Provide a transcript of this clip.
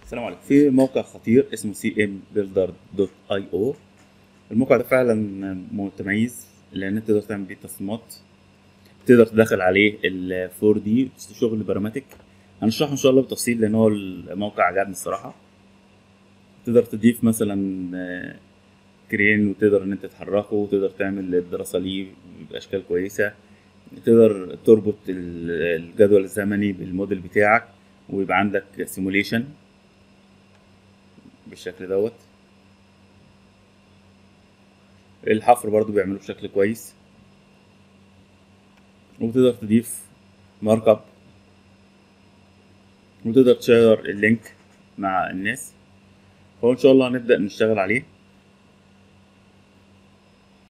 السلام عليكم في موقع خطير اسمه سي ام بيلدر دوت اي او الموقع ده فعلا متميز لان انت تقدر تعمل بيه تصميمات تقدر تدخل عليه ال 4 دي شغل براماتيك هنشرحه ان شاء الله بالتفصيل لان هو الموقع عجبني الصراحه تقدر تضيف مثلا كرين وتقدر ان انت تحركه وتقدر تعمل الدراسه ليه باشكال كويسه تقدر تربط الجدول الزمني بالموديل بتاعك ويبقى عندك سيموليشن بالشكل دوت الحفر برضو بيعملوه بشكل كويس وتقدر تضيف مارك اب وتقدر تشير اللينك مع الناس فان شاء الله هنبدا نشتغل عليه